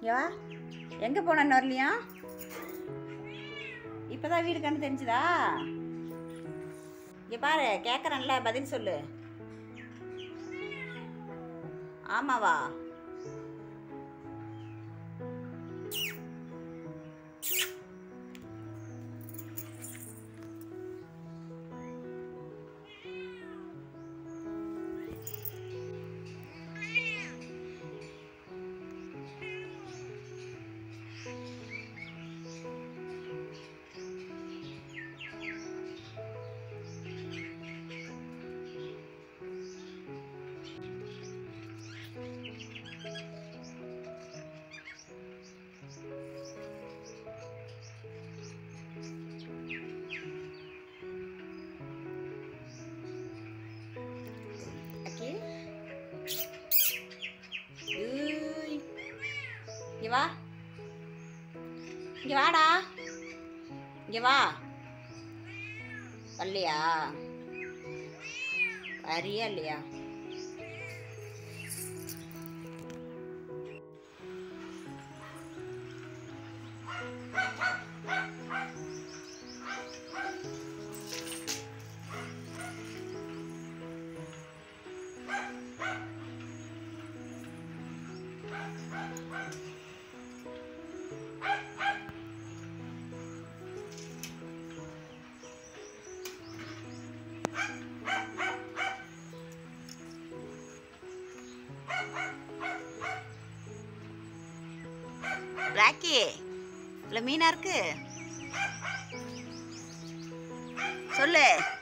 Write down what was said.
யா எங்கே போனேன்னு வரலையா இப்போதான் வீடு கண்டு தெரிஞ்சுதா இங்கே பாரு கேட்குறேன்ல பதில் சொல்லு ஆமாவா அக்கி ஏய். இங்க வா இங்க வாடா இங்க வா வரலையா வரியா இல்லையா ராக்கி இல்லை மீனா இருக்கு சொல்லு